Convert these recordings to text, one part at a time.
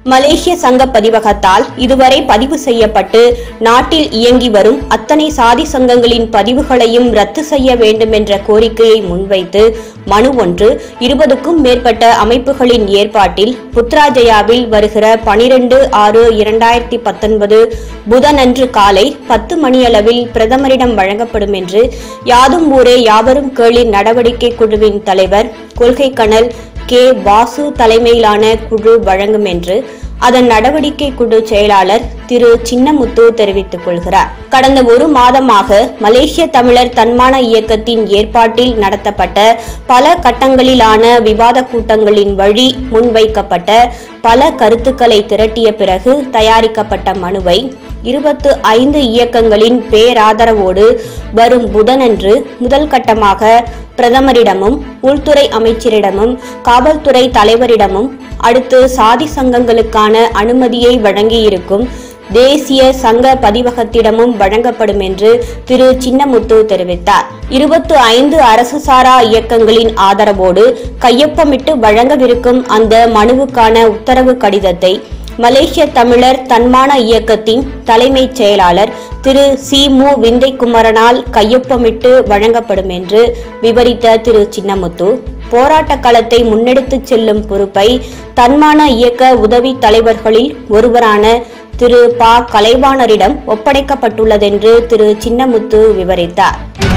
மலேசிய சங்க பதிவகத்தால் இதுவரை பதிவு செய்யப்பட்டு நாட்டில் இயங்கி வரும் அத்தனை சாதி சங்கங்களின் பதிவுகளையும் ரத்து செய்ய வேண்டும் என்ற கோரிக்கையை முன்வைத்து மனு ஒன்று இருபதுக்கும் மேற்பட்ட அமைப்புகளின் ஏற்பாட்டில் புத்ராஜயாவில் வருகிற பனிரெண்டு ஆறு இரண்டாயிரத்தி பத்தொன்பது புதனன்று காலை பத்து மணியளவில் பிரதமரிடம் வழங்கப்படும் என்று யாதும் ஊரே யாவரும் கேளிர் நடவடிக்கை குழுவின் தலைவர் கொள்கை கணல் கே வாசு தலைமையிலான குழு வழங்கும் என்று அதன் நடவடிக்கை குழு செயலாளர் திரு சின்னமுத்து தெரிவித்துக் கொள்கிறார் கடந்த ஒரு மாதமாக மலேசிய தமிழர் தன்மான இயக்கத்தின் ஏற்பாட்டில் நடத்தப்பட்ட பல கட்டங்களிலான விவாத கூட்டங்களின் வழி முன்வைக்கப்பட்ட பல கருத்துக்களை திரட்டிய பிறகு தயாரிக்கப்பட்ட மனுவை இருபத்து ஐந்து இயக்கங்களின் பேராதரவோடு வரும் புதனன்று முதல் கட்டமாக பிரதமரிடமும் உள்துறை அமைச்சரிடமும் காவல்துறை தலைவரிடமும் அடுத்து சாதி சங்கங்களுக்கான அனுமதியை வழங்கியிருக்கும் தேசிய சங்க பதிவகத்திடமும் வழங்கப்படும் என்று திரு சின்னமுத்து தெரிவித்தார் இருபத்து ஐந்து அரசு சாரா இயக்கங்களின் ஆதரவோடு கையொப்பமிட்டு வழங்கவிருக்கும் அந்த மனுவுக்கான உத்தரவு கடிதத்தை மலேசிய தமிழர் தன்மான இயக்கத்தின் தலைமைச் செயலாளர் திரு சி மு விந்தைக்குமரனால் கையொப்பமிட்டு வழங்கப்படும் என்று விவரித்த திரு சின்னமுத்து போராட்ட களத்தை முன்னெடுத்துச் செல்லும் பொறுப்பை தன்மான இயக்க உதவி தலைவர்களில் ஒருவரான திரு ப கலைவாணரிடம் ஒப்படைக்கப்பட்டுள்ளதென்று திரு சின்னமுத்து விவரித்தார்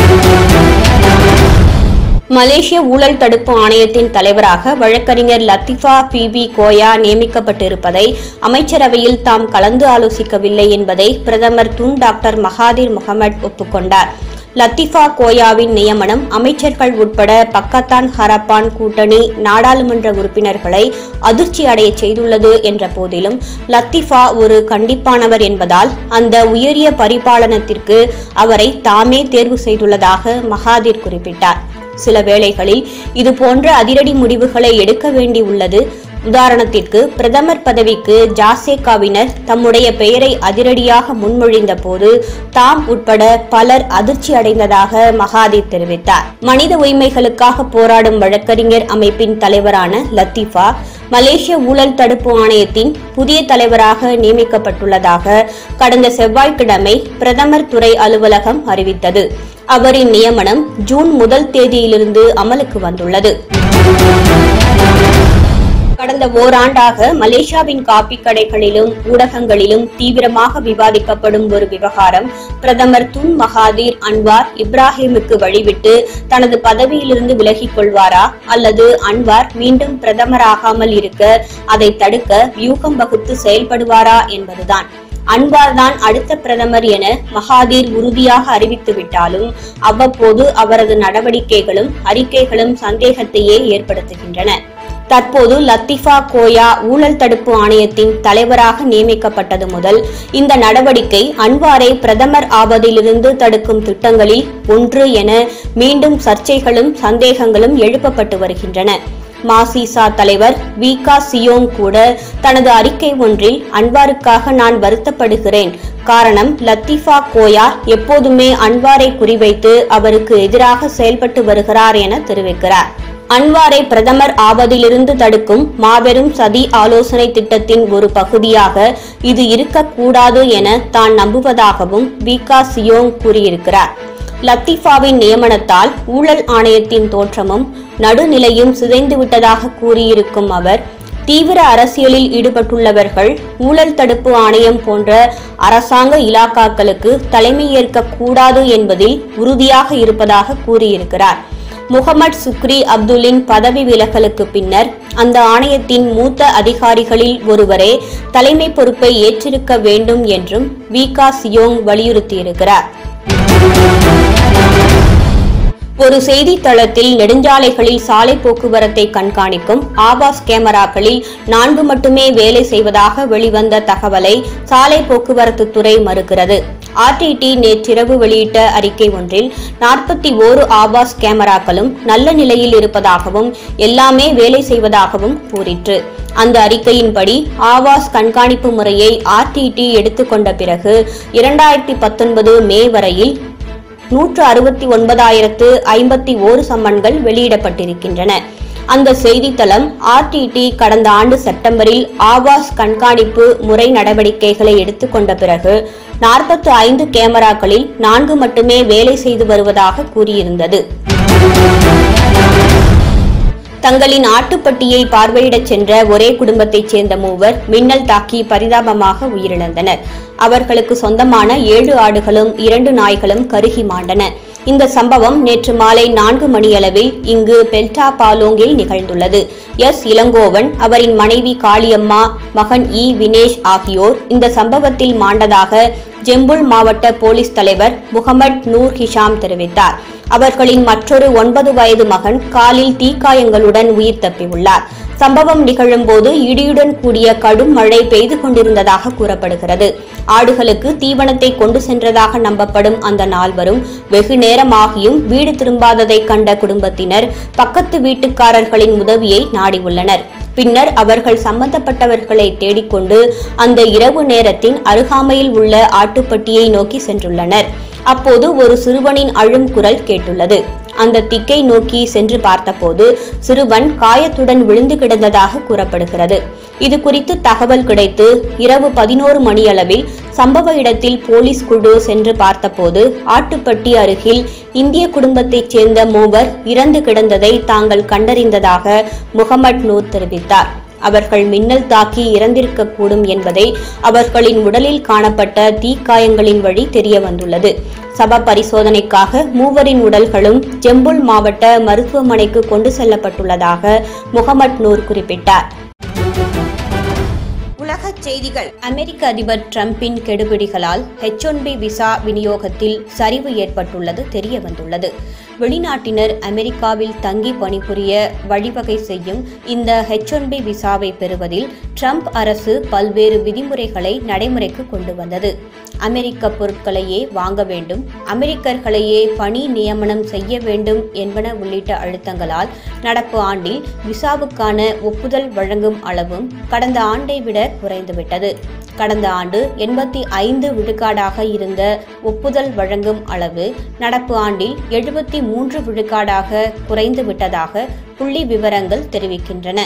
மலேசிய ஊழல் தடுப்பு ஆணையத்தின் தலைவராக வழக்கறிஞர் லத்திஃபா பிபி கோயா நியமிக்கப்பட்டிருப்பதை அமைச்சரவையில் தாம் கலந்து ஆலோசிக்கவில்லை என்பதை பிரதமர் துன் டாக்டர் மகாதீர் முகமது ஒப்புக்கொண்டார் லத்திஃபா கோயாவின் நியமனம் அமைச்சர்கள் உட்பட பக்கத்தான் ஹரப்பான் கூட்டணி நாடாளுமன்ற உறுப்பினர்களை அதிர்ச்சி அடைய செய்துள்ளது என்ற போதிலும் லத்திஃபா ஒரு கண்டிப்பானவர் என்பதால் அந்த உயரிய பரிபாலனத்திற்கு அவரை தாமே தேர்வு செய்துள்ளதாக மகாதீர் குறிப்பிட்டார் சில வேளைகளில் இது போன்ற அதிரடி முடிவுகளை எடுக்க வேண்டியுள்ளது உதாரணத்திற்கு பிரதமர் பதவிக்கு ஜாசேகாவினர் தம்முடைய பெயரை அதிரடியாக முன்மொழிந்த போது தாம் உட்பட பலர் அதிர்ச்சி அடைந்ததாக மகாதீர் தெரிவித்தார் மனித உரிமைகளுக்காக போராடும் வழக்கறிஞர் அமைப்பின் தலைவரான லத்தீஃபா மலேசிய ஊழல் தடுப்பு ஆணையத்தின் புதிய தலைவராக நியமிக்கப்பட்டுள்ளதாக கடந்த செவ்வாய்க்கிழமை பிரதமர் துறை அலுவலகம் அறிவித்தது அவரின் நியமனம் ஜூன் முதல் தேதியிலிருந்து அமலுக்கு வந்துள்ளது கடந்த ஓராண்டாக மலேசியாவின் காப்பி கடைகளிலும் ஊடகங்களிலும் தீவிரமாக விவாதிக்கப்படும் ஒரு விவகாரம் பிரதமர் துன் மகாதீர் அன்வார் இப்ராஹிமுக்கு வழிவிட்டு தனது பதவியிலிருந்து விலகிக் கொள்வாரா அல்லது அன்வார் மீண்டும் பிரதமராகாமல் இருக்க அதை தடுக்க வியூகம் வகுத்து செயல்படுவாரா என்பதுதான் அன்வார் தான் அடுத்த பிரதமர் என மகாதீர் உறுதியாக அறிவித்துவிட்டாலும் அவ்வப்போது அவரது நடவடிக்கைகளும் அறிக்கைகளும் சந்தேகத்தையே ஏற்படுத்துகின்றன தற்போது லத்திஃபா கோயா ஊழல் தடுப்பு ஆணையத்தின் தலைவராக நியமிக்கப்பட்டது முதல் இந்த நடவடிக்கை அன்வாரை பிரதமர் ஆவதிலிருந்து தடுக்கும் திட்டங்களில் ஒன்று என மீண்டும் சர்ச்சைகளும் சந்தேகங்களும் எழுப்பப்பட்டு வருகின்றன மாசிசா தலைவர் விகா சியோங் கூட தனது அறிக்கை ஒன்றில் அன்வாருக்காக நான் வருத்தப்படுகிறேன் காரணம் லத்தீஃபா கோயா எப்போதுமே அன்வாரை குறிவைத்து அவருக்கு எதிராக செயல்பட்டு வருகிறார் என தெரிவிக்கிறார் அன்வாரை பிரதமர் ஆவதிலிருந்து தடுக்கும் மாபெரும் சதி ஆலோசனை திட்டத்தின் ஒரு பகுதியாக இது இருக்கக்கூடாது என தான் நம்புவதாகவும் விகா சியோங் கூறியிருக்கிறார் லத்தீஃபாவின் நியமனத்தால் ஊழல் ஆணையத்தின் தோற்றமும் நடுநிலையும் சிதைந்துவிட்டதாக கூறியிருக்கும் அவர் தீவிர அரசியலில் ஈடுபட்டுள்ளவர்கள் ஊழல் தடுப்பு ஆணையம் போன்ற அரசாங்க இலாக்காக்களுக்கு தலைமையேற்க கூடாது என்பதில் உறுதியாக இருப்பதாக கூறியிருக்கிறார் முகமது சுக்ரி அப்துல்லின் பதவி விலகலுக்கு பின்னர் அந்த ஆணையத்தின் மூத்த அதிகாரிகளில் ஒருவரே தலைமை பொறுப்பை ஏற்றிருக்க வேண்டும் என்றும் விகா சியோங் வலியுறுத்தியிருக்கிறார் ஒரு செய்தித்தளத்தில் நெடுஞ்சாலைகளில் சாலை போக்குவரத்தை கண்காணிக்கும் ஆபாஸ் கேமராக்களில் நான்கு மட்டுமே வேலை செய்வதாக வெளிவந்த தகவலை சாலை போக்குவரத்து துறை மறுக்கிறது ஆர்டிடி நேற்றிரவு வெளியிட்ட அறிக்கை ஒன்றில் நாற்பத்தி ஓரு ஆபாஸ் கேமராக்களும் நல்ல நிலையில் இருப்பதாகவும் எல்லாமே வேலை செய்வதாகவும் கூறிற்று அந்த அறிக்கையின்படி ஆவாஸ் கண்காணிப்பு முறையை ஆர்டிடி எடுத்துக்கொண்ட பிறகு இரண்டாயிரத்தி பத்தொன்பது மே வரையில் நூற்று அறுபத்தி ஒன்பதாயிரத்து ஐம்பத்தி ஓரு சம்மன்கள் வெளியிடப்பட்டிருக்கின்றன அந்த செய்தித்தளம் ஆர்டிடி கடந்த ஆண்டு செப்டம்பரில் ஆவாஸ் கண்காணிப்பு முறை நடவடிக்கைகளை எடுத்துக்கொண்ட பிறகு நாற்பத்து ஐந்து கேமராக்களில் நான்கு மட்டுமே வேலை செய்து வருவதாக கூறியிருந்தது தங்களின் ஆட்டுப்பட்டியை பார்வையிடச் சென்ற ஒரே குடும்பத்தைச் சேர்ந்த மூவர் மின்னல் தாக்கி பரிதாபமாக உயிரிழந்தனர் அவர்களுக்கு சொந்தமான ஏழு ஆடுகளும் இரண்டு நாய்களும் கருகி மாண்டன இந்த சம்பவம் நேற்று மாலை நான்கு மணியளவில் இங்கு பெல்டா பாலோங்கில் நிகழ்ந்துள்ளது எஸ் இளங்கோவன் அவரின் மனைவி காளியம்மா மகன் இ வினேஷ் ஆகியோர் இந்த சம்பவத்தில் மாண்டதாக ஜெம்புல் மாவட்ட போலீஸ் தலைவர் முகமது நூர் ஹிஷாம் தெரிவித்தார் அவர்களின் மற்றொரு ஒன்பது வயது மகன் காலில் தீக்காயங்களுடன் உயிர் தப்பியுள்ளார் சம்பவம் நிகழும்போது இடியுடன் கூடிய கடும் மழை பெய்து கொண்டிருந்ததாக கூறப்படுகிறது ஆடுகளுக்கு தீவனத்தை கொண்டு சென்றதாக நம்பப்படும் அந்த நால்வரும் வெகு நேரமாகியும் வீடு திரும்பாததை கண்ட குடும்பத்தினர் பக்கத்து வீட்டுக்காரர்களின் உதவியை நாடியுள்ளனர் பின்னர் அவர்கள் சம்பந்தப்பட்டவர்களை தேடிக்கொண்டு அந்த இரவு நேரத்தின் அருகாமையில் உள்ள ஆட்டுப்பட்டியை நோக்கி சென்றுள்ளனர் அப்போது ஒரு சிறுவனின் அழும் குரல் கேட்டுள்ளது அந்த திக்கை நோக்கி சென்று பார்த்தபோது சிறுவன் காயத்துடன் விழுந்து கிடந்ததாக கூறப்படுகிறது இது குறித்து தகவல் கிடைத்து இரவு பதினோரு மணியளவில் சம்பவ இடத்தில் போலீஸ் குழு சென்று பார்த்தபோது ஆட்டுப்பட்டி அருகில் இந்திய குடும்பத்தைச் சேர்ந்த மூவர் இறந்து கிடந்ததை தாங்கள் கண்டறிந்ததாக முகமது நூர் தெரிவித்தார் அவர்கள் மின்னல் தாக்கி இறந்திருக்கக்கூடும் என்பதை அவர்களின் உடலில் காணப்பட்ட தீக்காயங்களின் வழி தெரிய வந்துள்ளது சப பரிசோதனைக்காக மூவரின் உடல்களும் ஜெம்புல் மாவட்ட மருத்துவமனைக்கு கொண்டு செல்லப்பட்டுள்ளதாக முகமது நூர் குறிப்பிட்டார் உலகச் செய்திகள் அமெரிக்க அதிபர் டிரம்பின் கெடுபிடிகளால் ஹெச் ஒன் பி விசா விநியோகத்தில் சரிவு ஏற்பட்டுள்ளது தெரிய வந்துள்ளது வெளிநாட்டினர் அமெரிக்காவில் தங்கி பணிபுரிய வழிவகை செய்யும் இந்த ஹெச் ஒன் பி விசாவை பெறுவதில் ட்ரம்ப் அரசு பல்வேறு விதிமுறைகளை நடைமுறைக்கு கொண்டு வந்தது அமெரிக்க பொருட்களையே வாங்க வேண்டும் அமெரிக்கர்களையே பணி நியமனம் செய்ய வேண்டும் என்பன உள்ளிட்ட அழுத்தங்களால் நடப்பு ஆண்டில் விசாவுக்கான ஒப்புதல் வழங்கும் அளவும் கடந்த ஆண்டை விட குறைந்துவிட்டது கடந்த ஆண்டு எண்பத்தி ஐந்து விழுக்காடாக இருந்த ஒப்புதல் வழங்கும் அளவு நடப்பு ஆண்டில் எழுபத்தி மூன்று விழுக்காடாக குறைந்துவிட்டதாக புள்ளி விவரங்கள் தெரிவிக்கின்றன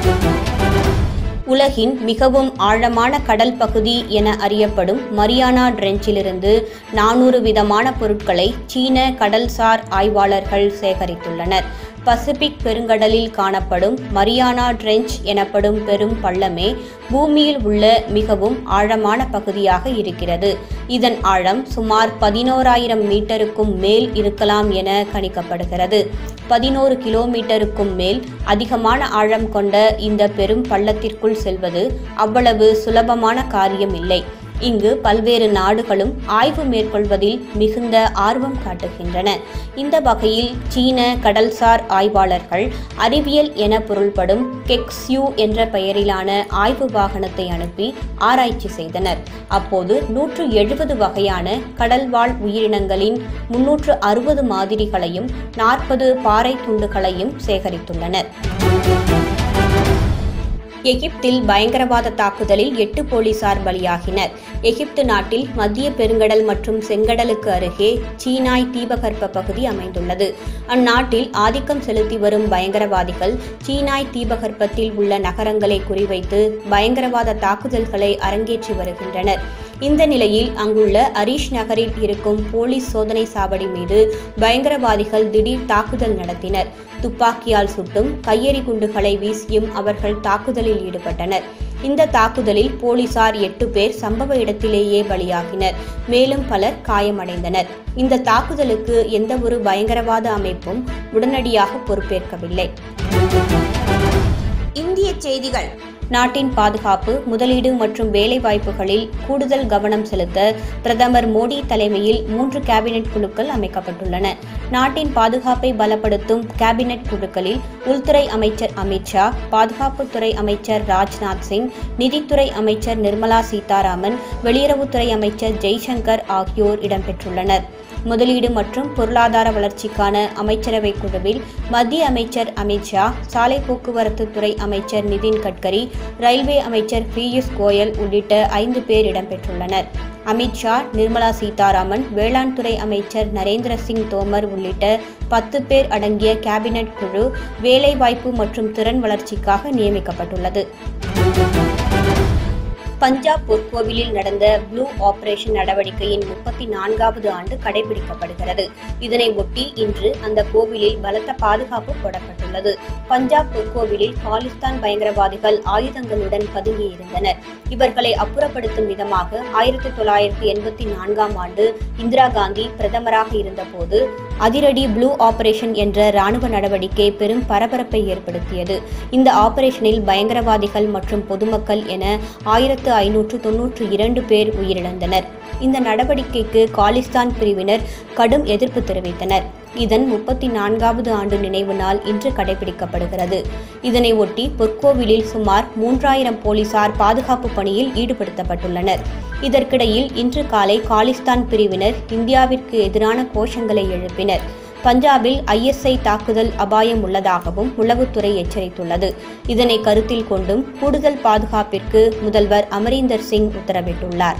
உலகின் மிகவும் ஆழமான கடல் பகுதி என அறியப்படும் மரியானா ட்ரெஞ்சிலிருந்து நானூறு விதமான பொருட்களை சீன கடல்சார் ஆய்வாளர்கள் சேகரித்துள்ளனர் பசிபிக் பெருங்கடலில் காணப்படும் மரியானா ட்ரெஞ்ச் எனப்படும் பெரும் பள்ளமே பூமியில் உள்ள மிகவும் ஆழமான பகுதியாக இருக்கிறது இதன் ஆழம் சுமார் பதினோராயிரம் மீட்டருக்கும் மேல் இருக்கலாம் என கணிக்கப்படுகிறது பதினோரு கிலோமீட்டருக்கும் மேல் அதிகமான ஆழம் கொண்ட இந்த பெரும் பள்ளத்திற்குள் செல்வது அவ்வளவு சுலபமான காரியம் இல்லை இங்கு பல்வேறு நாடுகளும் ஆய்வு மேற்கொள்வதில் மிகுந்த ஆர்வம் காட்டுகின்றன இந்த வகையில் சீன கடல்சார் ஆய்வாளர்கள் அறிவியல் என பொருள்படும் கெக்ஸ்யூ என்ற பெயரிலான ஆய்வு வாகனத்தை அனுப்பி ஆராய்ச்சி செய்தனர் அப்போது நூற்று எழுபது வகையான கடல்வாழ் உயிரினங்களின் முன்னூற்று அறுபது மாதிரிகளையும் நாற்பது பாறை துண்டுகளையும் சேகரித்துள்ளனர் எகிப்தில் பயங்கரவாத தாக்குதலில் எட்டு போலீசார் பலியாகினர் எகிப்து நாட்டில் மத்திய பெருங்கடல் மற்றும் செங்கடலுக்கு அருகே சீனாய் தீபகற்ப பகுதி அமைந்துள்ளது அந்நாட்டில் ஆதிக்கம் செலுத்தி வரும் பயங்கரவாதிகள் சீனாய் தீபகற்பத்தில் உள்ள நகரங்களை குறிவைத்து பயங்கரவாத தாக்குதல்களை அரங்கேற்றி வருகின்றனர் இந்த நிலையில் அங்குள்ள அரீஷ் நகரில் இருக்கும் போலீஸ் சோதனை சாவடி மீது பயங்கரவாதிகள் திடீர் தாக்குதல் நடத்தினர் துப்பாக்கியால் சுட்டும் கையெறி குண்டுகளை வீசியும் அவர்கள் தாக்குதலில் ஈடுபட்டனர் இந்த தாக்குதலில் போலீசார் எட்டு பேர் சம்பவ இடத்திலேயே பலியாகினர் மேலும் பலர் காயமடைந்தனர் இந்த தாக்குதலுக்கு எந்தவொரு பயங்கரவாத அமைப்பும் உடனடியாக பொறுப்பேற்கவில்லை இந்திய செய்திகள் நாட்டின் பாதுகாப்பு முதலீடு மற்றும் வேலைவாய்ப்புகளில் கூடுதல் கவனம் செலுத்த பிரதமர் மோடி தலைமையில் மூன்று கேபினெட் குழுக்கள் அமைக்கப்பட்டுள்ளன நாட்டின் பாதுகாப்பை பலப்படுத்தும் கேபினெட் குழுக்களில் உள்துறை அமைச்சர் அமித்ஷா பாதுகாப்புத்துறை அமைச்சர் ராஜ்நாத் சிங் நிதித்துறை அமைச்சர் நிர்மலா சீதாராமன் வெளியுறவுத்துறை அமைச்சர் ஜெய்சங்கர் ஆகியோர் இடம்பெற்றுள்ளனர் முதலீடு மற்றும் பொருளாதார வளர்ச்சிக்கான அமைச்சரவை குழுவில் மத்திய அமைச்சர் அமித்ஷா சாலை போக்குவரத்து துறை அமைச்சர் நிதின் கட்கரி ரயில்வே அமைச்சர் பியூஷ் கோயல் உள்ளிட்ட ஐந்து பேர் இடம்பெற்றுள்ளனர் அமித்ஷா நிர்மலா சீதாராமன் வேளாண் துறை அமைச்சர் நரேந்திர சிங் தோமர் உள்ளிட்ட பத்து பேர் அடங்கிய கேபினெட் குழு வேலைவாய்ப்பு மற்றும் திறன் வளர்ச்சிக்காக நியமிக்கப்பட்டுள்ளது பஞ்சாப் பொற்கோவிலில் நடந்த ப்ளூ ஆபரேஷன் நடவடிக்கையின் முப்பத்தி நான்காவது ஆண்டு கடைபிடிக்கப்படுகிறது இதனை ஒட்டி இன்று அந்த கோவிலில் பலத்த பாதுகாப்பு போடப்பட்டுள்ளது பஞ்சாப் பொற்கோவிலில் பாகிஸ்தான் பயங்கரவாதிகள் ஆயுதங்களுடன் பதுங்கியிருந்தனர் இவர்களை அப்புறப்படுத்தும் விதமாக ஆயிரத்தி தொள்ளாயிரத்தி எண்பத்தி நான்காம் ஆண்டு இந்திரா காந்தி பிரதமராக இருந்தபோது அதிரடி ப்ளூ ஆபரேஷன் என்ற ராணுவ நடவடிக்கை பெரும் பரபரப்பை ஏற்படுத்தியது இந்த ஆபரேஷனில் பயங்கரவாதிகள் மற்றும் பொதுமக்கள் என ஆயிரத்து ஐநூற்று தொன்னூற்று இரண்டு பேர் உயிரிழந்தனர் இந்த நடவடிக்கைக்கு காலிஸ்தான் பிரிவினர் கடும் எதிர்ப்பு தெரிவித்தனர் இதன் முப்பத்தி நான்காவது ஆண்டு நினைவு நாள் இன்று கடைபிடிக்கப்படுகிறது இதனை ஒட்டி பொற்கோவிலில் சுமார் மூன்றாயிரம் போலீசார் பாதுகாப்பு பணியில் ஈடுபடுத்தப்பட்டுள்ளனர் இதற்கிடையில் இன்று காலை காலிஸ்தான் பிரிவினர் இந்தியாவிற்கு எதிரான கோஷங்களை எழுப்பினர் பஞ்சாபில் ஐஎஸ்ஐ தாக்குதல் அபாயம் உள்ளதாகவும் உளவுத்துறை எச்சரித்துள்ளது இதனை கருத்தில் கொண்டும் கூடுதல் பாதுகாப்பிற்கு முதல்வர் அமரீந்தர் சிங் உத்தரவிட்டுள்ளார்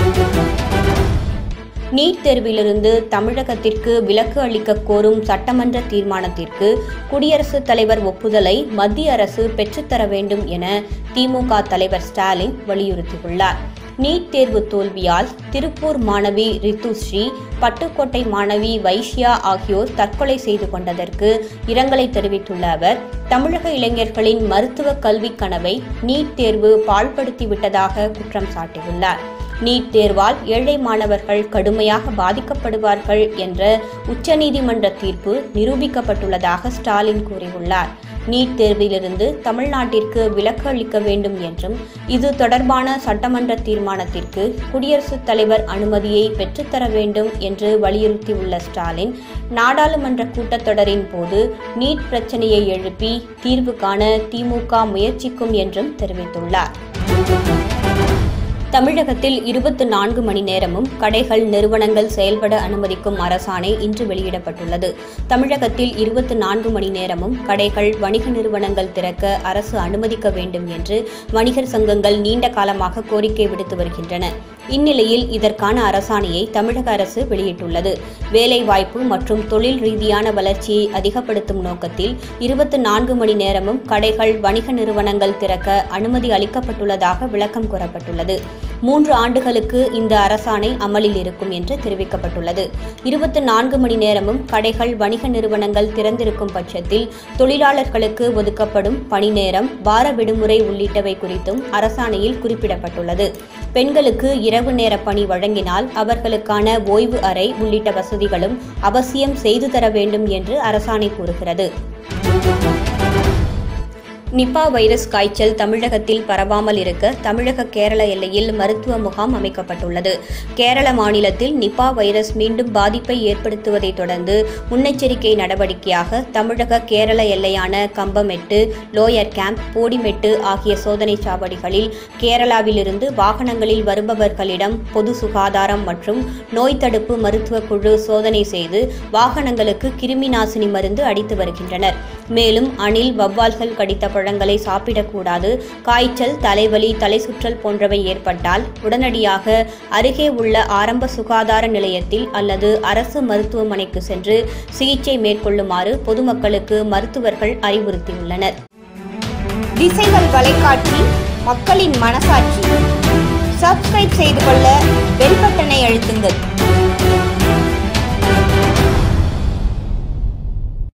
நீட் தேர்விலிருந்து தமிழகத்திற்கு விலக்கு அளிக்க கோரும் சட்டமன்ற தீர்மானத்திற்கு குடியரசுத் தலைவர் ஒப்புதலை மத்திய அரசு பெற்றுத்தர வேண்டும் என திமுக தலைவர் ஸ்டாலின் வலியுறுத்தியுள்ளார் நீட் தேர்வு தோல்வியால் திருப்பூர் மாணவி ரித்துஸ்ரீ பட்டுக்கோட்டை மாணவி வைஷ்யா ஆகியோர் தற்கொலை செய்து கொண்டதற்கு இரங்கலை தெரிவித்துள்ள அவர் தமிழக இளைஞர்களின் மருத்துவ கல்விக் கனவை நீட் தேர்வு பாழ்படுத்திவிட்டதாக குற்றம் சாட்டியுள்ளார் நீட் தேர்வால் ஏழை மாணவர்கள் கடுமையாக பாதிக்கப்படுவார்கள் என்ற உச்சநீதிமன்ற தீர்ப்பு நிரூபிக்கப்பட்டுள்ளதாக ஸ்டாலின் கூறியுள்ளார் நீட் தேர்விலிருந்து தமிழ்நாட்டிற்கு விலக்கு அளிக்க வேண்டும் என்றும் இது தொடர்பான சட்டமன்ற தீர்மானத்திற்கு குடியரசுத் தலைவர் அனுமதியை பெற்றுத்தர வேண்டும் என்று வலியுறுத்தியுள்ள ஸ்டாலின் நாடாளுமன்ற கூட்டத்தொடரின் போது நீட் பிரச்சனையை எழுப்பி தீர்வு காண திமுக முயற்சிக்கும் என்றும் தெரிவித்துள்ளார் தமிழகத்தில் இருபத்தி நான்கு மணி நேரமும் கடைகள் நிறுவனங்கள் செயல்பட அனுமதிக்கும் அரசாணை இன்று வெளியிடப்பட்டுள்ளது தமிழகத்தில் இருபத்தி நான்கு மணி நேரமும் கடைகள் வணிக நிறுவனங்கள் திறக்க அரசு அனுமதிக்க வேண்டும் என்று வணிகர் சங்கங்கள் நீண்ட காலமாக கோரிக்கை விடுத்து வருகின்றன இந்நிலையில் இதற்கான அரசாணையை தமிழக அரசு வெளியிட்டுள்ளது வேலைவாய்ப்பு மற்றும் தொழில் ரீதியான வளர்ச்சியை அதிகப்படுத்தும் நோக்கத்தில் இருபத்தி நான்கு மணி நேரமும் கடைகள் வணிக நிறுவனங்கள் திறக்க அனுமதி அளிக்கப்பட்டுள்ளதாக விளக்கம் கூறப்பட்டுள்ளது மூன்று ஆண்டுகளுக்கு இந்த அரசாணை அமலில் இருக்கும் என்று தெரிவிக்கப்பட்டுள்ளது இருபத்தி நான்கு மணி நேரமும் கடைகள் வணிக நிறுவனங்கள் திறந்திருக்கும் பட்சத்தில் தொழிலாளர்களுக்கு ஒதுக்கப்படும் பணி நேரம் வார விடுமுறை உள்ளிட்டவை குறித்தும் அரசாணையில் குறிப்பிடப்பட்டுள்ளது பெண்களுக்கு இரவு நேர பணி வழங்கினால் அவர்களுக்கான ஓய்வு அறை உள்ளிட்ட வசதிகளும் அவசியம் செய்து தர வேண்டும் என்று அரசாணை கூறுகிறது நிபா வைரஸ் காய்ச்சல் தமிழகத்தில் பரவாமல் இருக்க தமிழக கேரள எல்லையில் மருத்துவ முகாம் அமைக்கப்பட்டுள்ளது கேரள மாநிலத்தில் நிபா வைரஸ் மீண்டும் பாதிப்பை ஏற்படுத்துவதை தொடர்ந்து முன்னெச்சரிக்கை நடவடிக்கையாக தமிழக கேரள எல்லையான கம்பமெட்டு லோயர் கேம்ப் போடிமெட்டு ஆகிய சோதனை சாவடிகளில் கேரளாவிலிருந்து வாகனங்களில் வருபவர்களிடம் பொது சுகாதாரம் மற்றும் நோய் தடுப்பு மருத்துவ குழு சோதனை செய்து வாகனங்களுக்கு கிருமி நாசினி மருந்து அடித்து வருகின்றனர் மேலும் அணில் வவ்வால்கள் கடித்த பழங்களை சாப்பிடக்கூடாது காய்ச்சல் தலைவலி தலை சுற்றல் போன்றவை ஏற்பட்டால் உடனடியாக அருகே உள்ள ஆரம்ப சுகாதார நிலையத்தில் அல்லது அரசு மருத்துவமனைக்கு சென்று சிகிச்சை மேற்கொள்ளுமாறு பொதுமக்களுக்கு மருத்துவர்கள் அறிவுறுத்தியுள்ளனர் திசைகள் வலைக்காட்சி மக்களின் மனசாட்சி சப்ஸ்கிரைப் செய்து கொள்ள பெல் பட்டனை அழுத்துங்கள்